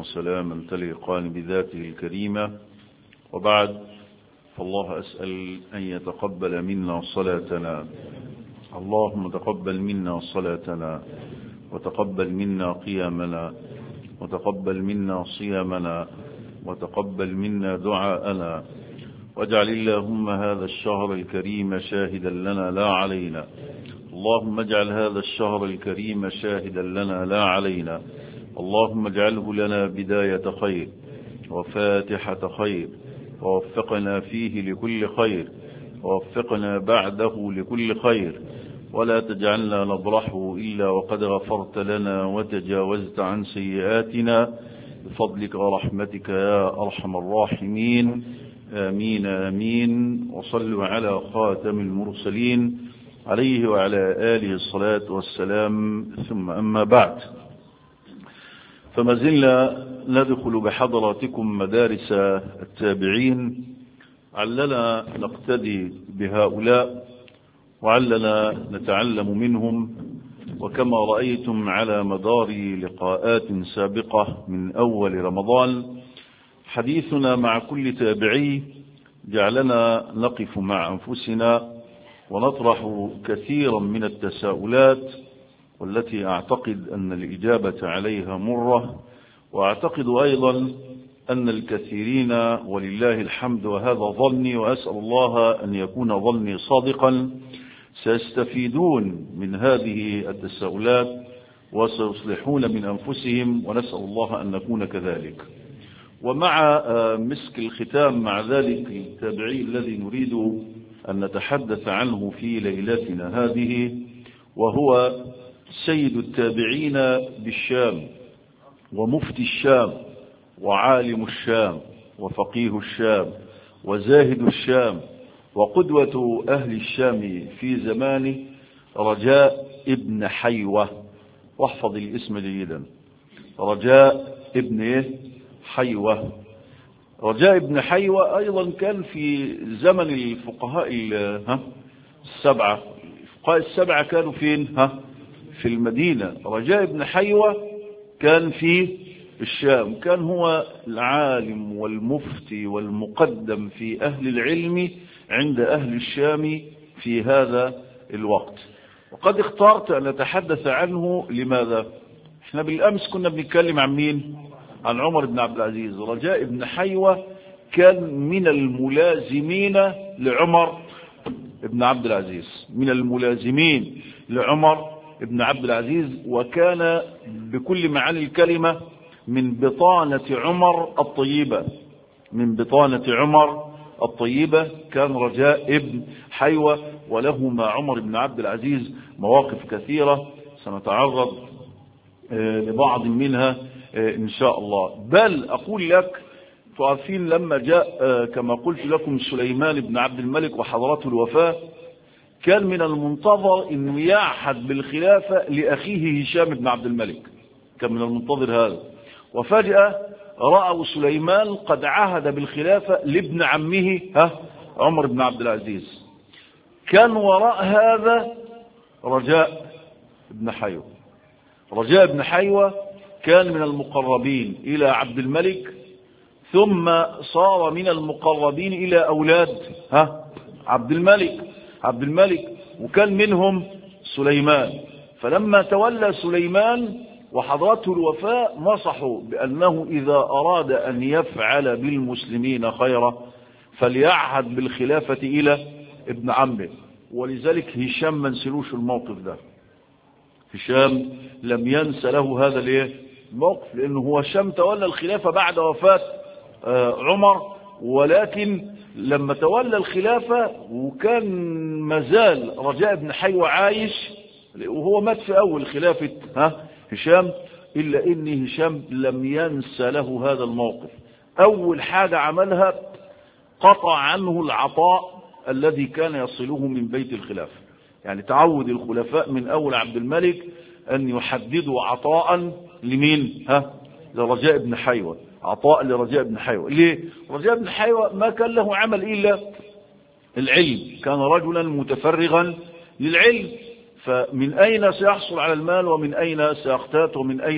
وسلاما تليقان بذاته الكريمة وبعد فالله أسأل أن يتقبل منا صلاتنا اللهم تقبل منا صلاتنا وتقبل منا قيامنا وتقبل منا صيامنا وتقبل منا دعاءنا واجعل اللهم هذا الشهر الكريم شاهدا لنا لا علينا اللهم اجعل هذا الشهر الكريم شاهدا لنا لا علينا اللهم اجعله لنا بداية خير وفاتحة خير ووفقنا فيه لكل خير ووفقنا بعده لكل خير ولا تجعلنا نبرحه إلا وقد غفرت لنا وتجاوزت عن سيئاتنا بفضلك ورحمتك يا أرحم الراحمين آمين آمين وصلوا على خاتم المرسلين عليه وعلى آله الصلاة والسلام ثم أما بعد فما زلنا ندخل بحضراتكم مدارس التابعين علنا نقتدي بهؤلاء وعلنا نتعلم منهم وكما رأيتم على مدار لقاءات سابقة من أول رمضان حديثنا مع كل تابعي جعلنا نقف مع أنفسنا ونطرح كثيرا من التساؤلات والتي أعتقد أن الإجابة عليها مرة وأعتقد أيضا أن الكثيرين ولله الحمد وهذا ظني وأسأل الله أن يكون ظني صادقا سيستفيدون من هذه التساؤلات وسيصلحون من أنفسهم ونسأل الله أن نكون كذلك ومع مسك الختام مع ذلك التابعي الذي نريد أن نتحدث عنه في ليلتنا هذه وهو سيد التابعين بالشام ومفتي الشام وعالم الشام وفقيه الشام وزاهد الشام وقدوة أهل الشام في زمانه رجاء ابن حيوة واحفظ الاسم جيدا رجاء ابن حيوة رجاء ابن حيوة أيضا كان في زمن الفقهاء السبعة الفقهاء السبعة كانوا فين ها في المدينة رجاء ابن حيوة كان في الشام كان هو العالم والمفتي والمقدم في أهل العلم عند أهل الشام في هذا الوقت وقد اخترت أن نتحدث عنه لماذا احنا بالأمس كنا بنتكلم عن مين عن عمر بن عبد العزيز رجاء بن حيوة كان من الملازمين لعمر بن عبد العزيز من الملازمين لعمر بن عبد العزيز وكان بكل معاني الكلمة من بطانة عمر الطيبة من بطانة عمر الطيبة كان رجاء ابن حيوة وله مع عمر بن عبد العزيز مواقف كثيرة سنتعرض لبعض منها إن شاء الله بل أقول لك تعرفين لما جاء كما قلت لكم سليمان بن عبد الملك وحضرته الوفاة كان من المنتظر أنه يعهد بالخلافة لأخيه هشام بن عبد الملك كان من المنتظر هذا وفجأة رأوا سليمان قد عهد بالخلافة لابن عمه ها عمر بن عبد العزيز كان وراء هذا رجاء بن حيوة رجاء بن حيوة كان من المقربين إلى عبد الملك ثم صار من المقربين إلى أولاد ها عبد الملك عبد الملك وكان منهم سليمان فلما تولى سليمان وحضرته الوفاة نصحوا بأنه إذا أراد أن يفعل بالمسلمين خيرا فليعهد بالخلافة إلى ابن عمه ولذلك هشام ما نسلوش الموقف ده هشام لم ينسى له هذا الايه الموقف لأنه هو هشام تولى الخلافة بعد وفاة عمر ولكن لما تولى الخلافة وكان مازال رجاء بن حيوة عايش وهو مات في أول خلافة ها هشام إلا إن هشام لم ينسى له هذا الموقف أول حاجة عملها قطع عنه العطاء الذي كان يصله من بيت الخلافة يعني تعود الخلفاء من أول عبد الملك أن يحددوا عطاء لمين ها لرجاء بن حيوة عطاء لرجاء بن حيوة ليه رجاء بن حيوة ما كان له عمل إلا العلم كان رجلا متفرغا للعلم فمن أين سيحصل على المال ومن أين سيقتات ومن أين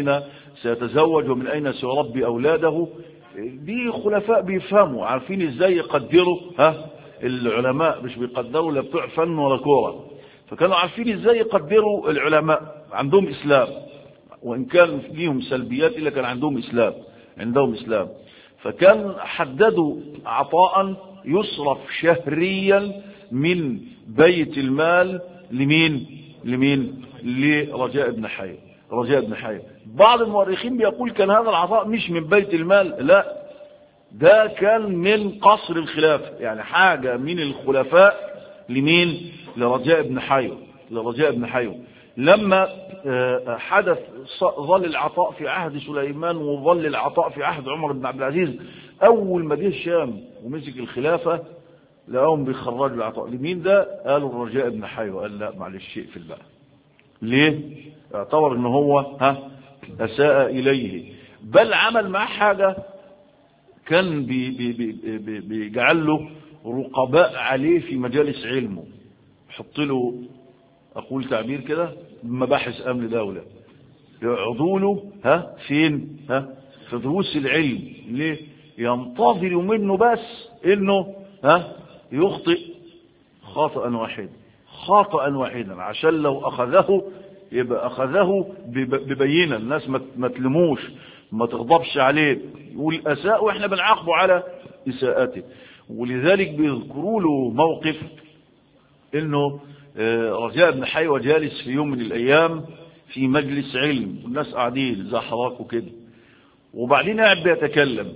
سيتزوج ومن أين سيربي أولاده دي خلفاء بيفهموا عارفين ازاي يقدروا ها العلماء مش بيقدروا لا بتوع فن ولا كوره فكانوا عارفين ازاي يقدروا العلماء عندهم اسلام وان كان ليهم سلبيات الا كان عندهم اسلام عندهم اسلام فكان حددوا عطاء يصرف شهريا من بيت المال لمين لمين لرجاء بن حي رجاء بن حي بعض المؤرخين بيقول كان هذا العطاء مش من بيت المال لا ده كان من قصر الخلافة يعني حاجة من الخلفاء لمين لرجاء بن حي لرجاء بن حي لما حدث ظل العطاء في عهد سليمان وظل العطاء في عهد عمر بن عبد العزيز اول ما جه الشام ومسك الخلافة لقاهم بيخرجوا العطاء لمين ده قالوا الرجاء بن حي وقال لا معلش اقفل بقى ليه اعتبر ان هو ها اساء اليه بل عمل معاه حاجة كان بي بي بي بيجعل له رقباء عليه في مجالس علمه يحط له اقول تعبير كده مباحث امن دولة يقعدوا له ها فين ها في دروس العلم ليه ينتظر منه بس انه ها يخطئ خطأ واحدا خطأ واحدا عشان لو اخذه يبقى اخذه ببينه الناس ما تلموش ما تغضبش عليه يقول اساء واحنا بنعاقبه على اساءته ولذلك بيذكروا له موقف انه رجاء بن حي جالس في يوم من الايام في مجلس علم والناس قاعدين زي حضراتكم كده وبعدين قاعد بيتكلم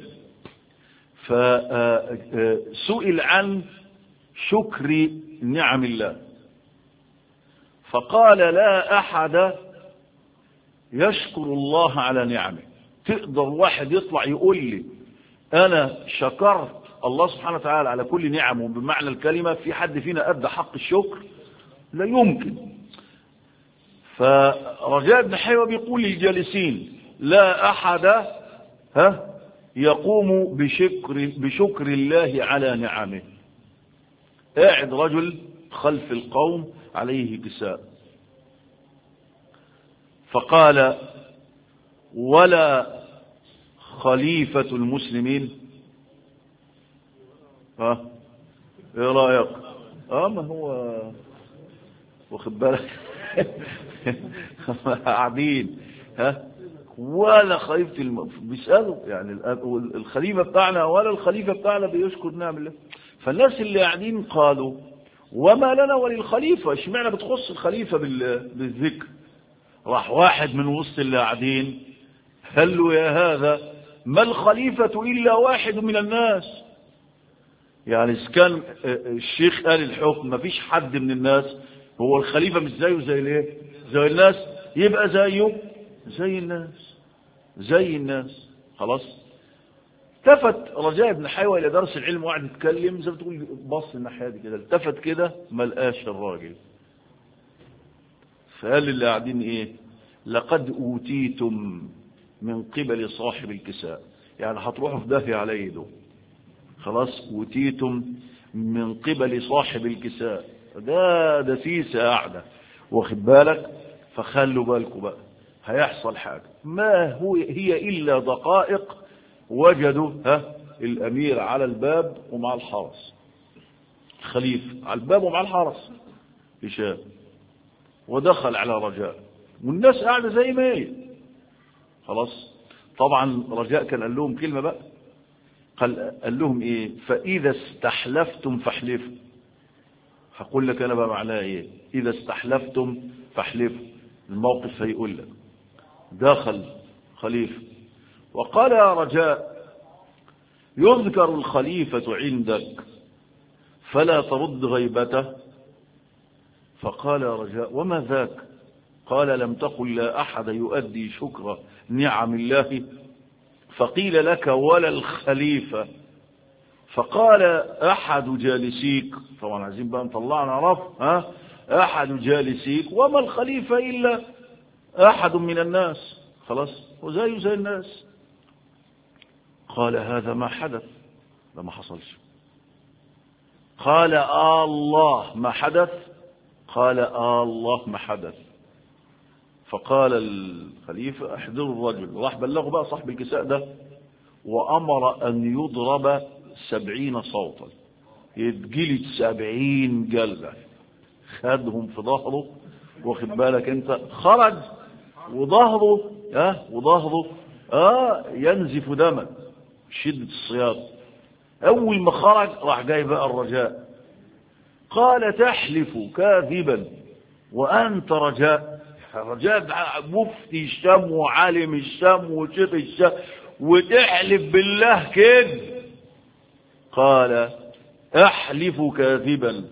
فسئل عن شكر نعم الله فقال لا احد يشكر الله على نعمه تقدر واحد يطلع يقول لي انا شكرت الله سبحانه وتعالى على كل نعمه بمعنى الكلمة في حد فينا أدى حق الشكر لا يمكن فرجاء بن حيوة بيقول للجالسين لا أحد ها يقوم بشكر, بشكر الله على نعمه قاعد رجل خلف القوم عليه كساء فقال ولا خليفة المسلمين ها ايه رأيك اه ما هو واخد بالك قاعدين ها ولا خليفة الم... بيسألوا يعني الخليفة بتاعنا ولا الخليفة بتاعنا بيشكر نعم الله فالناس اللي قاعدين قالوا وما لنا وللخليفة اشمعنى بتخص الخليفة بال... بالذكر راح واحد من وسط اللي قاعدين قال له يا هذا ما الخليفة إلا واحد من الناس يعني إذا كان الشيخ قال الحكم ما فيش حد من الناس هو الخليفة مش زيه زي الايه زي الناس يبقى زيه زي الناس زي الناس خلاص التفت رجاء بن حيوة إلى درس العلم وقعد يتكلم زي ما تقول بص الناحية دي كده التفت كده ما لقاش الراجل فقال اللي قاعدين ايه لقد اوتيتم من قبل صاحب الكساء يعني هتروحوا في داهية على ايده خلاص اوتيتم من قبل صاحب الكساء ده ده سيسة قاعدة واخد بالك فخلوا بالكم بقى هيحصل حاجة ما هو هي إلا دقائق وجدوا ها الأمير على الباب ومع الحرس خليفة على الباب ومع الحرس هشام ودخل على رجاء والناس قاعدة زي ما هي خلاص طبعا رجاء كان قال لهم كلمة بقى قال, قال لهم ايه فإذا استحلفتم فاحلفوا هقول لك انا بقى معناها ايه اذا استحلفتم فاحلفوا الموقف هيقول لك دخل خليفة وقال يا رجاء يذكر الخليفة عندك فلا ترد غيبته فقال يا رجاء وما ذاك قال لم تقل لا أحد يؤدي شكر نعم الله فقيل لك ولا الخليفة فقال أحد جالسيك طبعا عايزين بقى نطلعنا عرف ها أحد جالسيك وما الخليفة إلا أحد من الناس خلاص وزيه زي الناس قال هذا ما حدث ده ما حصلش قال آه الله ما حدث قال آه الله ما حدث فقال الخليفة احضروا الرجل راح بلغه بقى صاحب الكساء ده وأمر أن يضرب سبعين صوتا يتجلد سبعين جلدة خدهم في ظهره واخد بالك انت خرج وظهره اه وظهره اه ينزف دما شدة الصياط اول ما خرج راح جاي بقى الرجاء قال تحلف كاذبا وانت رجاء رجاء مفتي الشام وعالم الشام وشيخ الشام وتحلف بالله كده قال احلف كاذبا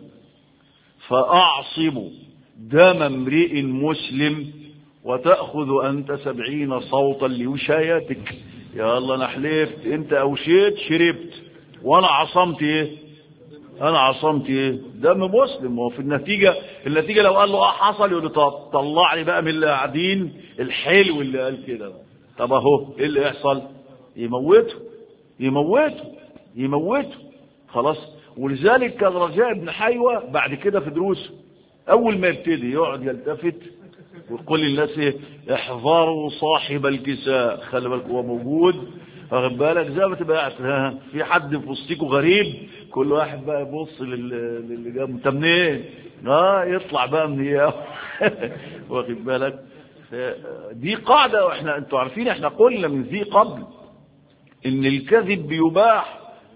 فاعصم دم امرئ مسلم وتأخذ أنت سبعين صوتا لوشايتك يا الله أنا حلفت أنت أوشيت شربت وأنا عصمت إيه أنا عصمت إيه دم مسلم وفي النتيجة النتيجة لو قال له آه حصل يقول له طلع لي بقى من اللي قاعدين الحلو اللي قال كده طب أهو إيه اللي يحصل يموته يموته يموته خلاص ولذلك كان رجاء بن حيوة بعد كده في دروسه أول ما يبتدي يقعد يلتفت ويقول للناس ايه احذروا صاحب الكساء خلي بالك هو موجود واخد بالك زي ما تبقى قاعد في حد في وسطيكوا غريب كل واحد بقى يبص للي جنبه انت منين؟ اه يطلع بقى من اياه واخد بالك دي قاعده واحنا انتوا عارفين احنا قلنا من ذي قبل ان الكذب بيباح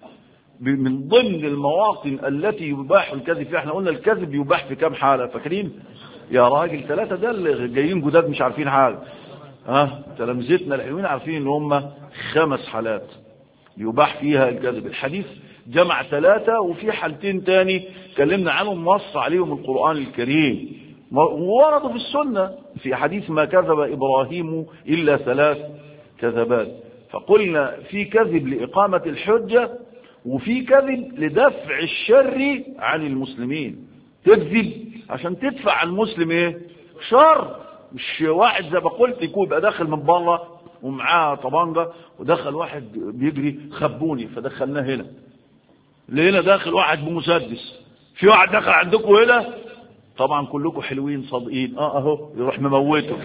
من ضمن المواطن التي يباح الكذب فيها احنا قلنا الكذب يباح في كام حاله فاكرين؟ يا راجل ثلاثة ده اللي جايين جداد مش عارفين حاجة ها تلامذتنا الحلوين عارفين ان هم خمس حالات يباح فيها الكذب الحديث جمع ثلاثة وفي حالتين تاني اتكلمنا عنهم نص عليهم القرآن الكريم ووردوا في السنة في حديث ما كذب إبراهيم إلا ثلاث كذبات فقلنا في كذب لإقامة الحجة وفي كذب لدفع الشر عن المسلمين تكذب عشان تدفع عن المسلم ايه شر مش واحد زي ما قلت يكون يبقى داخل من بره ومعاه طبانجه ودخل واحد بيجري خبوني فدخلناه هنا لقينا داخل واحد بمسدس في واحد دخل عندكم هنا طبعا كلكم حلوين صادقين اه اهو يروح مموته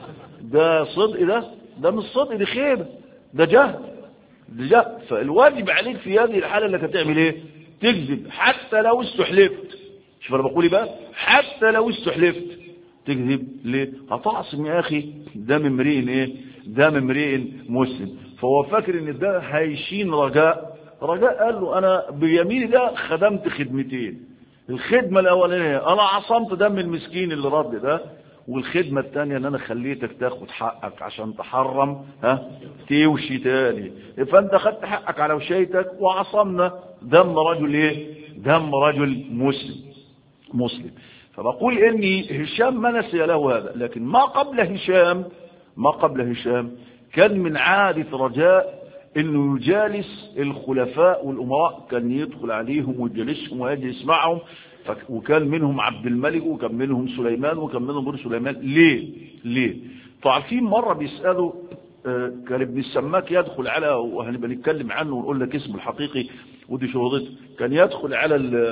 ده صدق ده ده مش صدق دي خيبه ده جهل ده جهل فالواجب عليك في هذه الحاله انك هتعمل ايه تكذب حتى لو استحلفت شوف انا بقول بقى حتى لو استحلفت تكذب ليه هتعصم يا اخي دم امرئ ايه دم امرئ مسلم فهو فاكر ان ده هيشين رجاء رجاء قال له انا بيميني ده خدمت خدمتين الخدمة الاولانية انا عصمت دم المسكين اللي رد ده والخدمة الثانية ان انا خليتك تاخد حقك عشان تحرم ها توشي تاني فانت خدت حقك على وشيتك وعصمنا دم رجل ايه دم رجل مسلم مسلم فبقول اني هشام ما نسي له هذا لكن ما قبل هشام ما قبل هشام كان من عادة رجاء انه يجالس الخلفاء والامراء كان يدخل عليهم ويجلسهم ويجلس معهم وكان منهم عبد الملك وكان منهم سليمان وكان منهم بني سليمان ليه ليه تعرفين مرة بيسألوا كان ابن السماك يدخل على وهنبقى نتكلم عنه ونقول لك اسمه الحقيقي ودي شهرته كان يدخل على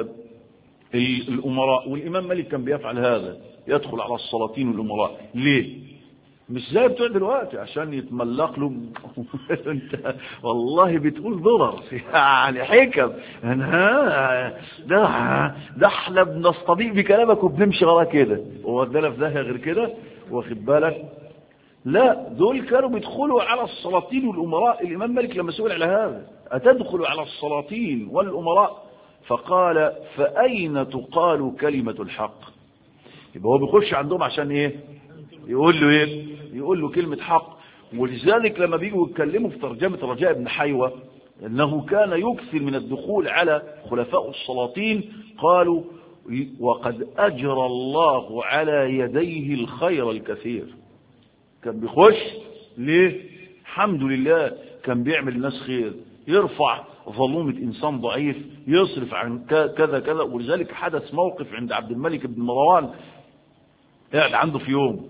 الأمراء والإمام مالك كان بيفعل هذا يدخل على السلاطين والأمراء ليه مش زي بتوع دلوقتي عشان يتملق له انت والله بتقول ضرر يعني حكم انا ده ده احنا بنستضيء بكلامك وبنمشي ورا كده ودانا في داهيه غير كده واخد بالك لا دول كانوا بيدخلوا على السلاطين والامراء الامام مالك لما سئل على هذا اتدخل على السلاطين والامراء فقال فأين تقال كلمة الحق يبقى هو بيخش عندهم عشان ايه يقول له ايه يقول له كلمة حق ولذلك لما بيجوا يتكلموا في ترجمة رجاء بن حيوة انه كان يكثر من الدخول على خلفاء السلاطين قالوا وقد اجرى الله على يديه الخير الكثير كان بيخش ليه الحمد لله كان بيعمل الناس خير يرفع ظلومة إنسان ضعيف يصرف عن كذا كذا ولذلك حدث موقف عند عبد الملك بن مروان قاعد عنده في يوم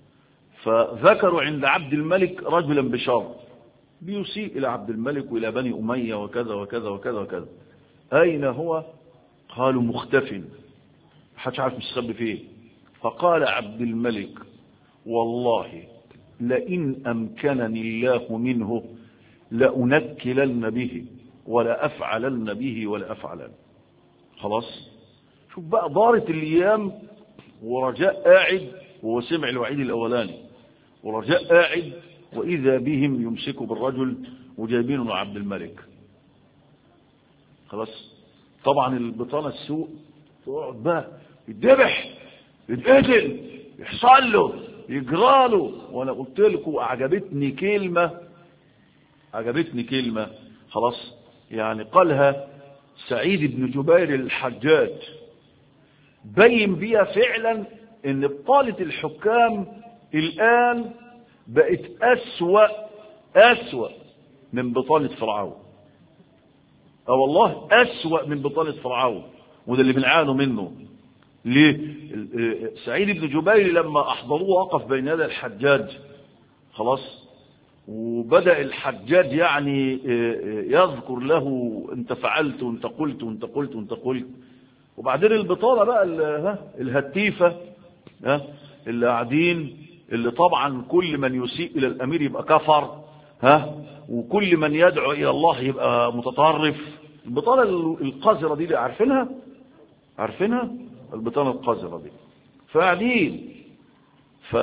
فذكروا عند عبد الملك رجلا بشر بيسيء إلى عبد الملك وإلى بني أمية وكذا وكذا وكذا وكذا أين هو قالوا مختف محدش عارف مستخبي فيه فقال عبد الملك والله لئن أمكنني الله منه لأنكلن به ولا أفعلن به ولا أفعلن خلاص شوف بقى دارت الأيام ورجاء قاعد وهو سمع الوعيد الأولاني ورجاء قاعد وإذا بهم يمسكوا بالرجل وجايبينه عبد الملك خلاص طبعا البطانة السوء تقعد بقى يتذبح يتقتل يحصل له يجرى له وانا قلت لكم اعجبتني كلمة عجبتني كلمة خلاص يعني قالها سعيد بن جبير الحجاج بين بيها فعلا ان بطالة الحكام الان بقت اسوأ اسوأ من بطالة فرعون اه والله اسوأ من بطالة فرعون وده اللي بنعانوا منه ليه سعيد بن جبير لما احضروه وقف بين يدي الحجاج خلاص وبدأ الحجاج يعني يذكر له انت فعلت وانت قلت وانت قلت وانت قلت وبعدين البطالة بقى الهتيفة اللي قاعدين اللي طبعا كل من يسيء الى الامير يبقى كفر ها وكل من يدعو الى الله يبقى متطرف البطالة القذرة دي اللي عارفينها عارفينها البطانة القذرة دي فقاعدين ف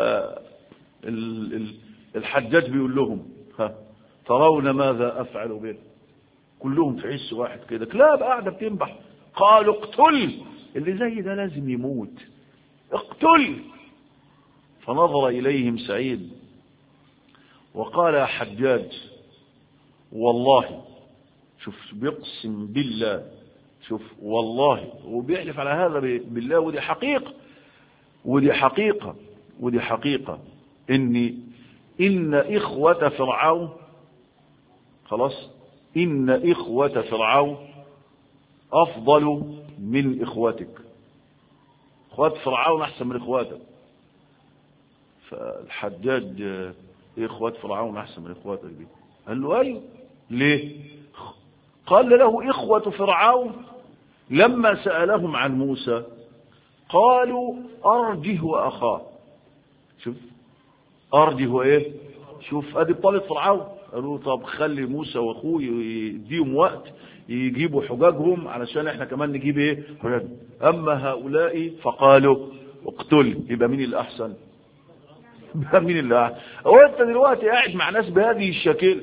الحجاج بيقول لهم ها ترون ماذا افعل به كلهم في عز واحد كده كلاب قاعده بتنبح قالوا اقتل اللي زي ده لازم يموت اقتل فنظر اليهم سعيد وقال يا حجاج والله شوف بيقسم بالله شوف والله وبيحلف على هذا بالله ودي حقيقة ودي حقيقة ودي حقيقة إن إن إخوة فرعون خلاص إن إخوة فرعون أفضل من إخواتك إخوات فرعون أحسن من إخواتك فالحجاج إخوات فرعون أحسن من إخواتك دي قال له أيوه ليه قال له إخوة فرعون لما سألهم عن موسى قالوا أرجه وأخاه شوف أرجه وإيه شوف أدي بطالة فرعون قالوا طب خلي موسى وأخوه يديهم وقت يجيبوا حجاجهم علشان احنا كمان نجيب ايه حجاج أما هؤلاء فقالوا اقتل يبقى مين الأحسن يبقى مين اللي أحسن هو أنت دلوقتي قاعد مع ناس بهذه الشكل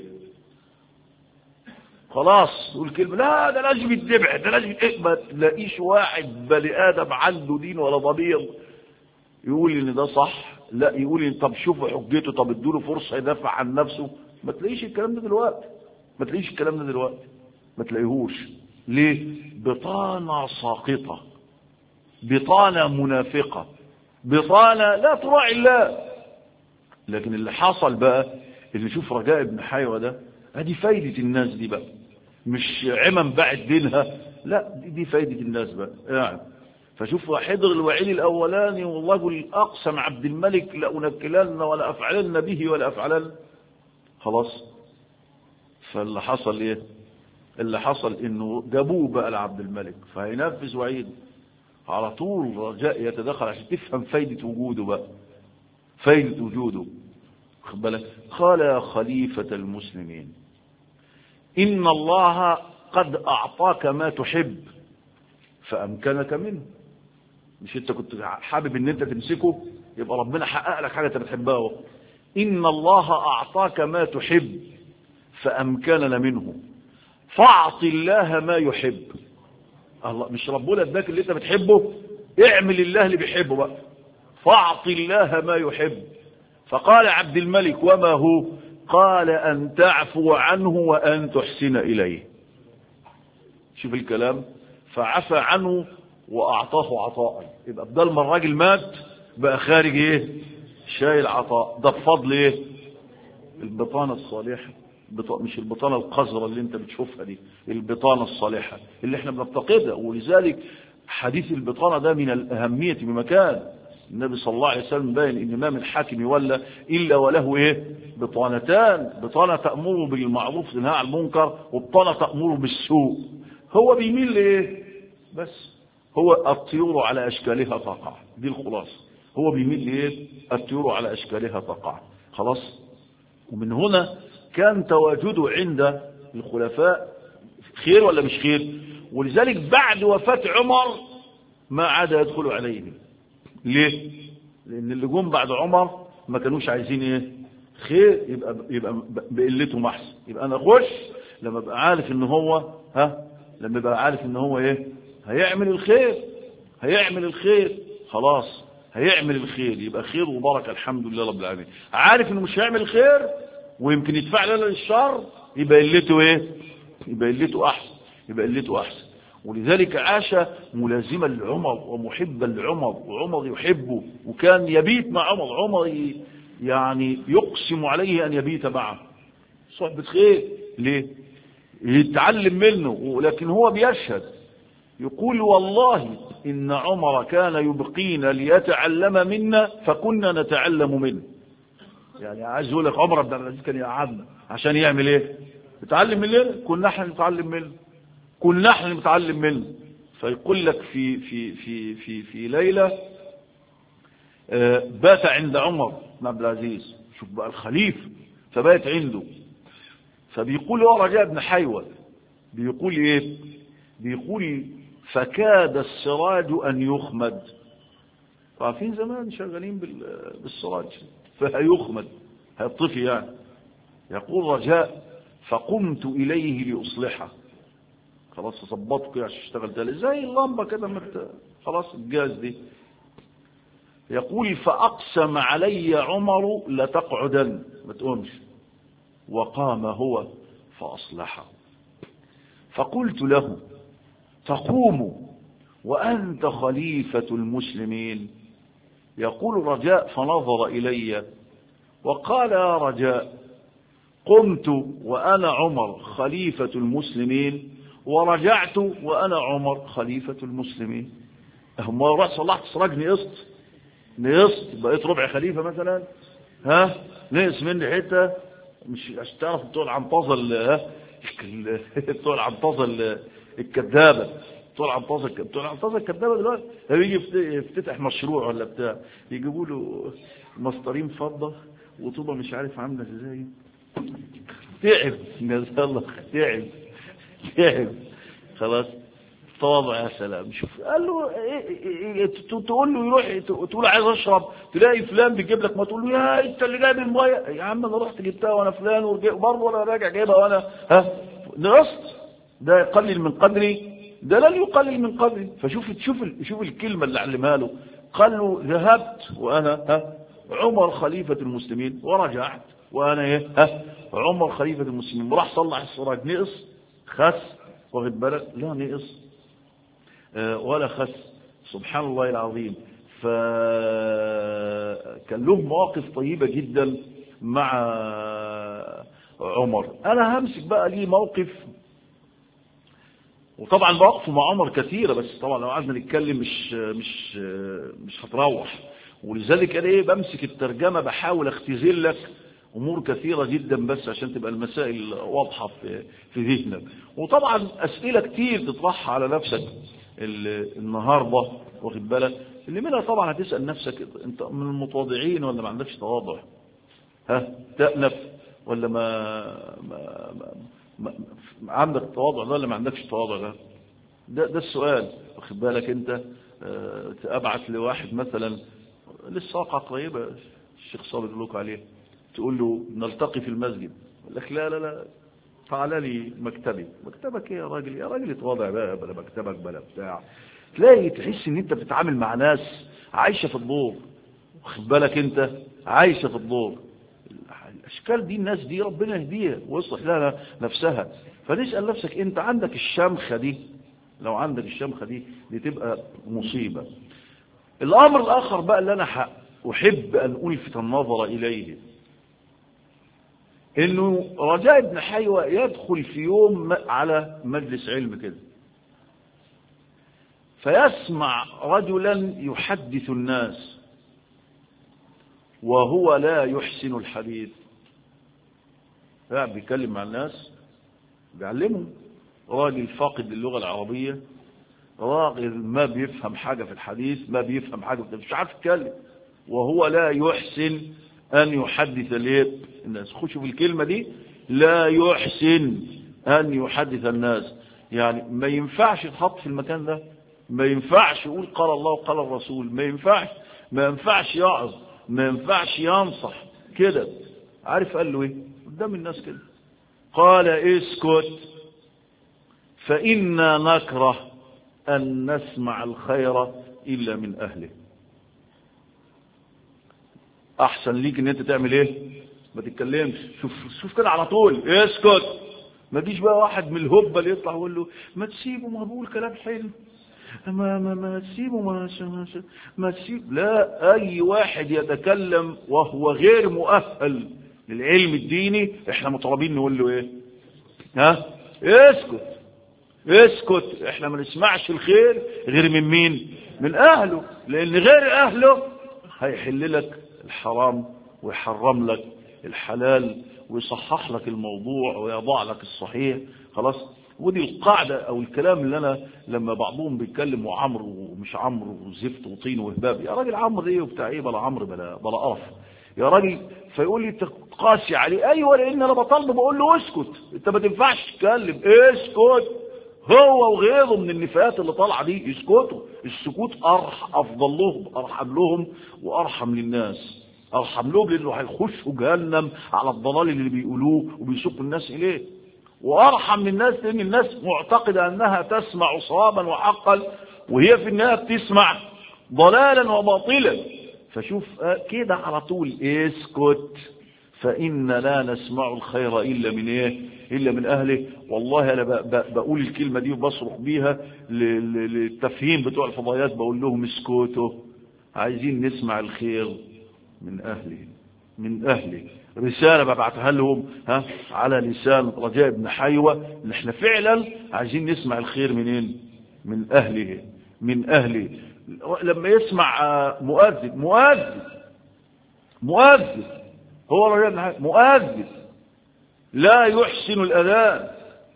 خلاص تقول كلمة لا ده لازم يتبع ده لازم إيه ما تلاقيش واحد بني آدم عنده دين ولا ضمير يقول ان ده صح لا يقول ان طب شوفوا حجته طب ادوا فرصة يدافع عن نفسه ما تلاقيش الكلام ده دلوقتي ما تلاقيش الكلام ده دلوقتي ما تلاقيهوش ليه بطانة ساقطة بطانة منافقة بطانة لا تراعي الله لكن اللي حصل بقى اللي شوف رجاء ابن حيوة ده ادي فايدة الناس دي بقى مش عمم بعد دينها لا دي, دي فايدة الناس بقى يعني فشوف حضر الوعيد الاولاني والله يقول اقسم عبد الملك لأنكلن ولا افعلن به ولا افعلن خلاص فاللي حصل ايه اللي حصل انه جابوه بقى لعبد الملك فهينفذ وعيد على طول رجاء يتدخل عشان تفهم فايدة وجوده بقى فايدة وجوده بالك قال يا خليفة المسلمين إن الله قد أعطاك ما تحب فأمكنك منه مش انت كنت حابب ان انت تمسكه يبقى ربنا حقق لك حاجة انت بتحبها إن الله أعطاك ما تحب فأمكننا منه فاعط الله ما يحب الله مش ربنا اداك اللي انت بتحبه اعمل الله اللي بيحبه بقى فاعط الله ما يحب فقال عبد الملك وما هو قال أن تعفو عنه وأن تحسن إليه شوف الكلام فعفى عنه وأعطاه عطاء يبقى بدل ما الراجل مات بقى خارج ايه شايل عطاء ده بفضل ايه البطانة الصالحة مش البطانة القذرة اللي انت بتشوفها دي البطانة الصالحة اللي احنا بنفتقدها ولذلك حديث البطانة ده من الأهمية بمكان النبي صلى الله عليه وسلم باين ان ما من حاكم يولى الا وله ايه بطانتان بطانه تامره بالمعروف تنهى عن المنكر وبطانه تامره بالسوء هو بيميل لايه بس هو الطيور على اشكالها تقع دي الخلاصه هو بيميل لإيه الطيور على أشكالها تقع خلاص ومن هنا كان تواجده عند الخلفاء خير ولا مش خير ولذلك بعد وفاة عمر ما عاد يدخل عليهم ليه لأن اللي جم بعد عمر ما كانوش عايزين ايه خير يبقى يبقى بقلتهم احسن يبقى انا اخش لما ابقى عارف ان هو ها لما ابقى عارف ان هو ايه هيعمل الخير هيعمل الخير خلاص هيعمل الخير يبقى خير وبركه الحمد لله رب العالمين عارف انه مش هيعمل خير ويمكن يدفع لنا للشر يبقى قلته ايه يبقى قلته احسن يبقى قلته احسن ولذلك عاش ملازما لعمر ومحبا لعمر وعمر يحبه وكان يبيت مع عمر عمر يعني يقسم عليه أن يبيت معه صحبة خير ليه يتعلم منه ولكن هو بيشهد يقول والله إن عمر كان يبقينا ليتعلم منا فكنا نتعلم منه يعني عايز يقول لك عمر بن عبد العزيز كان يقعدنا عشان يعمل ايه يتعلم مننا كنا احنا نتعلم منه كنا احنا نتعلم منه فيقول لك في في في في في ليله بات عند عمر بن عبد العزيز شوف بقى الخليفه فبات عنده فبيقول هو رجاء بن حيوة بيقول ايه بيقول فكاد السراج ان يخمد عارفين زمان شغالين بالسراج فهيخمد هيطفي يعني يقول رجاء فقمت اليه لاصلحه خلاص اظبطه كده عشان اشتغل تاني زي اللمبه كده مت... خلاص الجاز دي يقول فاقسم علي عمر لتقعدن ما تقومش وقام هو فاصلحه فقلت له تقوم وانت خليفه المسلمين يقول رجاء فنظر الي وقال يا رجاء قمت وانا عمر خليفه المسلمين ورجعت وانا عمر خليفة المسلمين هم راح صلحت سراج نقصت نقصت بقيت ربع خليفة مثلا ها نقص مني حتة مش عشان تعرف بتوع العنطزة ها بتوع العنطزة الكذابة بتوع العنطزة بتوع العنطزة الكذابة دلوقتي بيجي يفتتح مشروع ولا بتاع يجيبوا له مسطرين فضة وطوبة مش عارف عاملة ازاي تعب جزاه الله تعب تعب خلاص تواضع يا سلام شوف قال له إيه إيه إيه تقول له يروح تقول عايز اشرب تلاقي فلان بيجيب لك ما تقول له يا انت اللي جايب الميه يا عم انا رحت جبتها وانا فلان وبرضه وانا راجع جايبها وانا ها نقصت ده يقلل من قدري ده لن يقلل من قدري فشوف شوف شوف الكلمه اللي علمها له قال له ذهبت وانا ها عمر خليفه المسلمين ورجعت وانا ايه ها عمر خليفه المسلمين وراح صلح السراج نقص خس واخد بالك لا نقص آه ولا خس سبحان الله العظيم فكان له مواقف طيبة جدا مع عمر انا همسك بقى ليه موقف وطبعا مواقفه مع عمر كثيرة بس طبعا لو قعدنا نتكلم مش مش مش هتروح ولذلك انا ايه بمسك الترجمة بحاول اختزل لك امور كثيرة جدا بس عشان تبقى المسائل واضحة في, في ذهنك وطبعا اسئلة كتير تطرحها على نفسك النهاردة واخد بالك اللي منها طبعا هتسأل نفسك انت من المتواضعين ولا ما عندكش تواضع ها تأنف ولا ما, ما, ما, ما عندك تواضع ولا ما عندكش تواضع ده ده, ده السؤال واخد بالك انت اه ابعت لواحد مثلا لسه واقعة قريبة الشيخ صابر يقول لك عليه تقول له نلتقي في المسجد يقول لك لا لا لا تعال لي مكتبي مكتبك ايه يا راجل يا راجل اتواضع بقى بلا مكتبك بلا بتاع تلاقي تحس ان انت بتتعامل مع ناس عايشه في الدور واخد بالك انت عايشه في الدور الاشكال دي الناس دي ربنا يهديها ويصلح لها نفسها فتسال نفسك انت عندك الشمخه دي لو عندك الشمخه دي دي تبقى مصيبه الامر الاخر بقى اللي انا احب ان الفت النظر اليه انه رجاء بن حيوة يدخل في يوم على مجلس علم كده فيسمع رجلا يحدث الناس وهو لا يحسن الحديث قاعد بيتكلم مع الناس بيعلمهم راجل فاقد للغة العربية راجل ما بيفهم حاجة في الحديث ما بيفهم حاجة في مش عارف يتكلم وهو لا يحسن أن يحدث الايه الناس خشوا في الكلمة دي لا يحسن أن يحدث الناس يعني ما ينفعش يتحط في المكان ده ما ينفعش يقول قال الله وقال الرسول ما ينفعش ما ينفعش يعظ ما ينفعش ينصح كده عارف قال له ايه قدام الناس كده قال اسكت فإنا نكره أن نسمع الخير إلا من أهله أحسن ليك أن أنت تعمل إيه ما تتكلمش شوف شوف كده على طول اسكت ما تجيش بقى واحد من الهبة اللي يطلع ويقول له ما تسيبه ما بقول كلام حلو ما ما ما تسيبه ما ما, ما تسيب لا أي واحد يتكلم وهو غير مؤهل للعلم الديني احنا مطالبين نقول له ايه ها اسكت اسكت احنا ما نسمعش الخير غير من مين من اهله لان غير اهله هيحل لك الحرام ويحرم لك الحلال ويصحح لك الموضوع ويضع لك الصحيح خلاص ودي القاعدة او الكلام اللي انا لما بعضهم بيتكلم وعمرو ومش عمرو وزفت وطين وهباب يا راجل عمرو ايه وبتاع ايه بلا عمرو بلا بلا قرف يا راجل فيقول لي تقاسي عليه ايوه لان انا بطالبه بقول له اسكت انت ما تنفعش تتكلم اسكت هو وغيره من النفايات اللي طالعه دي يسكتوا السكوت أرح افضل لهم ارحم لهم وارحم للناس ارحم لهم لانه هيخشوا جهنم على الضلال اللي بيقولوه وبيسوقوا الناس اليه وارحم للناس لان الناس معتقده انها تسمع صوابا وحقا وهي في النهايه بتسمع ضلالا وباطلا فشوف كده على طول اسكت فإن لا نسمع الخير إلا من إيه إلا من أهله والله أنا بقول الكلمة دي وبصرخ بيها للتفهيم بتوع الفضائيات بقول لهم اسكتوا عايزين نسمع الخير من أهله من أهله رسالة ببعتها لهم ها على لسان رجاء بن حيوة ان احنا فعلا عايزين نسمع الخير منين من أهله من أهله لما يسمع مؤذن مؤذن مؤذن هو رجل مؤذن لا يحسن الأذان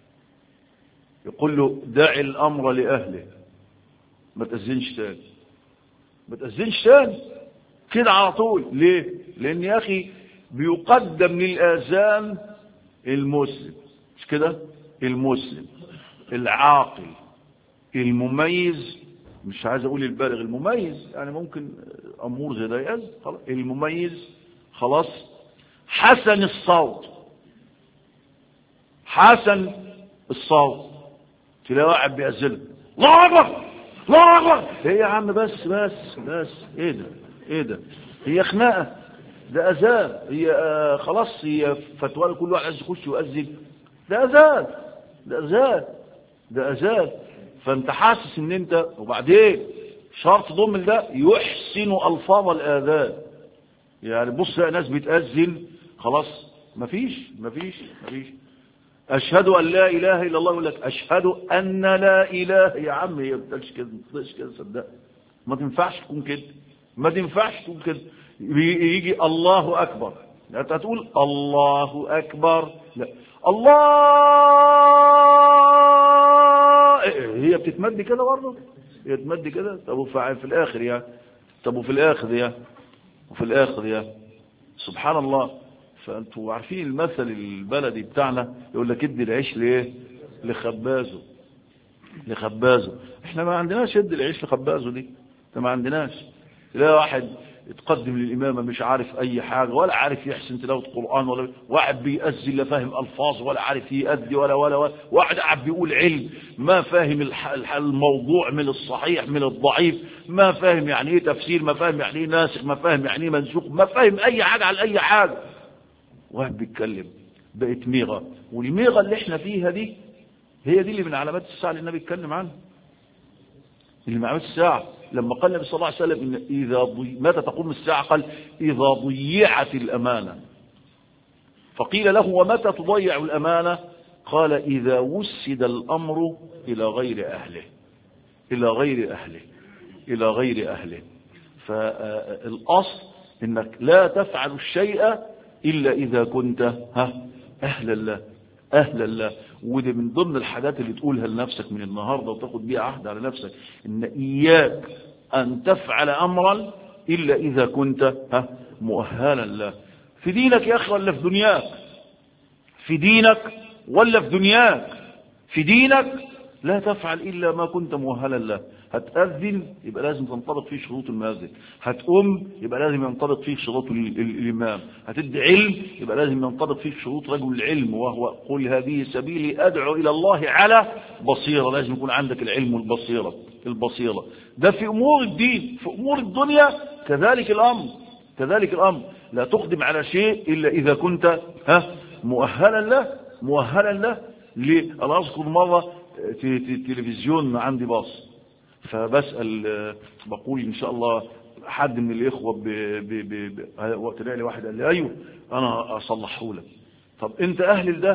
يقول له دع الأمر لأهله ما تأذنش تاني ما تأذنش تاني كده على طول ليه لأن يا أخي بيقدم للآذان المسلم مش كده المسلم العاقل المميز مش عايز اقول البالغ المميز يعني ممكن امور زي ده يأذن المميز خلاص حسن الصوت حسن الصوت تلاقي واحد بيأذن الله اكبر الله اكبر ايه يا عم بس بس بس ايه ده ايه ده هي خناقه ده اذان هي آه خلاص هي فتوى كل واحد عايز يخش يؤذن ده اذان ده اذان ده اذان فانت حاسس ان انت وبعدين شرط ضمن ده يحسن الفاظ الاذان يعني بص ناس بتأذن خلاص مفيش مفيش مفيش أشهد أن لا إله إلا الله يقول لك أشهد أن لا إله يا عم هي بتقولش كده ما بتقولش كده صدق ما تنفعش تكون كده ما تنفعش تكون كده يجي الله أكبر لا تقول الله أكبر لا الله هي بتتمد كده برضه هي بتتمد كده طب وفي الآخر يا طب وفي الآخر يا وفي الآخر يا سبحان الله فأنتوا عارفين المثل البلدي بتاعنا يقول لك ادي العيش ليه لخبازه لخبازه احنا ما عندناش ادي العيش لخبازه دي احنا ما عندناش لا واحد يتقدم للإمامة مش عارف أي حاجة ولا عارف يحسن تلاوة قرآن ولا واحد بيأذي لا فاهم ألفاظ ولا عارف يأذي ولا ولا ولا واحد قاعد بيقول علم ما فاهم الموضوع من الصحيح من الضعيف ما فاهم يعني ايه تفسير ما فاهم يعني ايه ناسخ ما فاهم يعني ايه منسوخ ما فاهم أي حاجة على أي حاجة واحد بيتكلم بقت ميغة والميغة اللي احنا فيها دي هي دي اللي من علامات الساعة اللي النبي اتكلم عنها اللي من علامات الساعة لما قال النبي صلى الله عليه وسلم إن إذا ضي... متى تقوم الساعة قال إذا ضيعت الأمانة فقيل له ومتى تضيع الأمانة قال إذا وسد الأمر إلى غير أهله إلى غير أهله إلى غير أهله فالأصل إنك لا تفعل الشيء إلا إذا كنت ها أهلا له أهلا له ودي من ضمن الحاجات اللي تقولها لنفسك من النهاردة وتاخد بيها عهد على نفسك إن إياك أن تفعل أمرا إلا إذا كنت ها مؤهلا له في دينك يا أخي ولا في دنياك في دينك ولا في دنياك في دينك لا تفعل إلا ما كنت مؤهلا له هتأذن يبقى لازم تنطبق فيه شروط المؤذن هتقوم يبقى لازم ينطبق فيه شروط الإمام هتدي علم يبقى لازم ينطبق فيه شروط رجل العلم وهو قل هذه سبيلي أدعو إلى الله على بصيرة لازم يكون عندك العلم والبصيرة البصيرة ده في أمور الدين في أمور الدنيا كذلك الأمر كذلك الأمر لا تقدم على شيء إلا إذا كنت ها مؤهلا له مؤهلا له ليه أنا أذكر مرة تلفزيون عندي باص فبسأل بقول إن شاء الله حد من الإخوة ب... ب... ب... ب... وقت لي واحد قال لي أيوه أنا أصلحه لك طب أنت أهل لده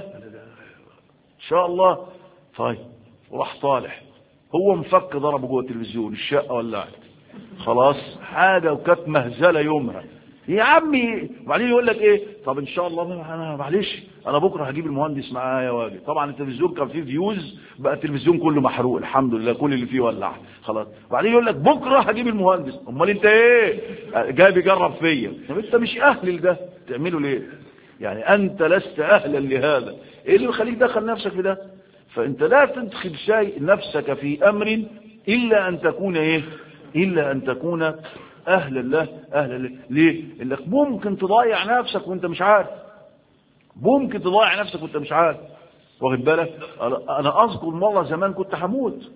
إن شاء الله طيب وراح طالع هو مفك ضربه جوه التلفزيون الشقة ولعت خلاص حاجة وكانت مهزلة يومها يا عمي وبعدين يقول لك ايه طب ان شاء الله انا معلش انا بكره هجيب المهندس معايا واجي طبعا التلفزيون كان فيه فيوز بقى التلفزيون كله محروق الحمد لله كل اللي فيه ولع خلاص وبعدين يقول لك بكره هجيب المهندس امال انت ايه جاي بيجرب فيا طب انت مش اهل لده تعمله ليه يعني انت لست اهلا لهذا ايه اللي يخليك دخل نفسك في ده فانت لا تدخل شيء نفسك في امر الا ان تكون ايه الا ان تكون أهلا له أهلا له ليه؟ إنك ممكن تضيع نفسك وأنت مش عارف ممكن تضيع نفسك وأنت مش عارف واخد بالك أنا أذكر مرة زمان كنت هموت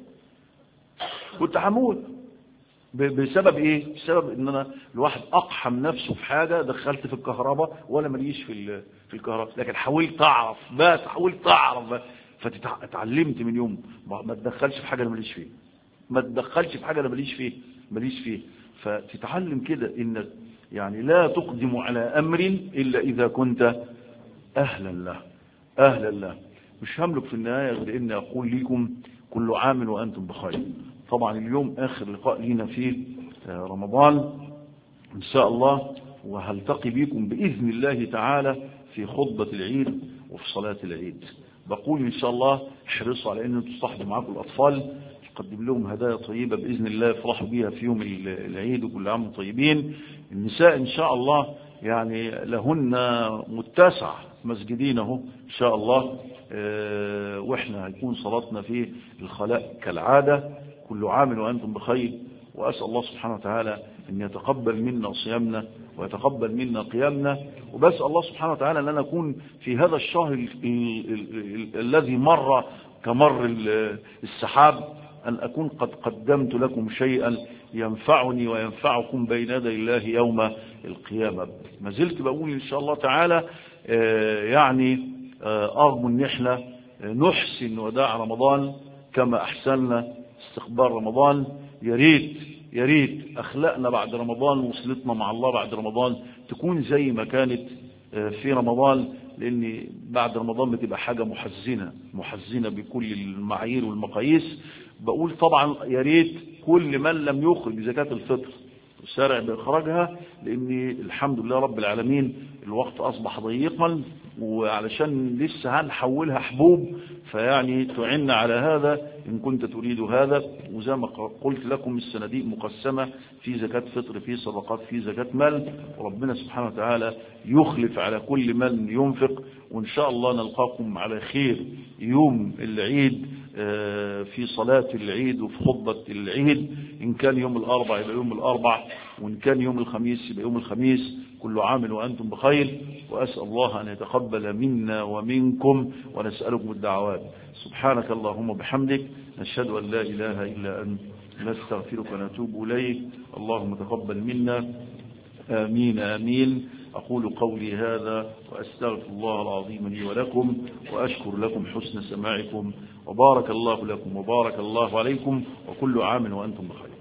كنت هموت بسبب ايه بسبب ان انا الواحد اقحم نفسه في حاجه دخلت في الكهرباء ولا ماليش في في الكهرباء لكن حاولت اعرف بس حاولت اعرف فتعلمت من يوم ما تدخلش في حاجه انا ماليش فيه ما تدخلش في حاجه انا ماليش فيه ماليش فيه فتتعلم كده انك يعني لا تقدم على امر الا اذا كنت اهلا له اهلا له مش هملك في النهاية غير اني اقول لكم كل عام وانتم بخير طبعا اليوم اخر لقاء لينا في رمضان ان شاء الله وهلتقي بكم باذن الله تعالى في خطبة العيد وفي صلاة العيد بقول ان شاء الله احرصوا على ان تصطحبوا معاكم الاطفال تقدم لهم هدايا طيبة بإذن الله يفرحوا بها في يوم العيد وكل عام طيبين النساء إن شاء الله يعني لهن متسع مسجدينه إن شاء الله اه وإحنا هيكون صلاتنا في الخلاء كالعادة كل عام وأنتم بخير وأسأل الله سبحانه وتعالى أن يتقبل منا صيامنا ويتقبل منا قيامنا وبسأل الله سبحانه وتعالى أن نكون في هذا الشهر الذي مر كمر السحاب أن أكون قد قدمت لكم شيئا ينفعني وينفعكم بين يدي الله يوم القيامة ما زلت بقول إن شاء الله تعالى يعني أرجو أن احنا نحسن وداع رمضان كما أحسننا استقبال رمضان يا ريت يا ريت أخلاقنا بعد رمضان وصلتنا مع الله بعد رمضان تكون زي ما كانت في رمضان لأن بعد رمضان بتبقى حاجة محزنة محزنة بكل المعايير والمقاييس بقول طبعا يا ريت كل من لم يخرج زكاة الفطر سارع بإخراجها لأن الحمد لله رب العالمين الوقت أصبح ضيقا وعلشان لسه هنحولها حبوب فيعني تعن على هذا إن كنت تريد هذا وزي ما قلت لكم الصناديق مقسمة في زكاة فطر في صدقات في زكاة مال وربنا سبحانه وتعالى يخلف على كل من ينفق وإن شاء الله نلقاكم على خير يوم العيد في صلاة العيد وفي خطبة العيد إن كان يوم الأربع يبقى يوم الأربع وإن كان يوم الخميس يبقى يوم الخميس كل عام وأنتم بخير وأسأل الله أن يتقبل منا ومنكم ونسألكم الدعوات سبحانك اللهم وبحمدك نشهد أن لا إله إلا أنت نستغفرك ونتوب إليك اللهم تقبل منا آمين آمين أقول قولي هذا وأستغفر الله العظيم لي ولكم وأشكر لكم حسن سماعكم وبارك الله لكم وبارك الله عليكم وكل عام وأنتم بخير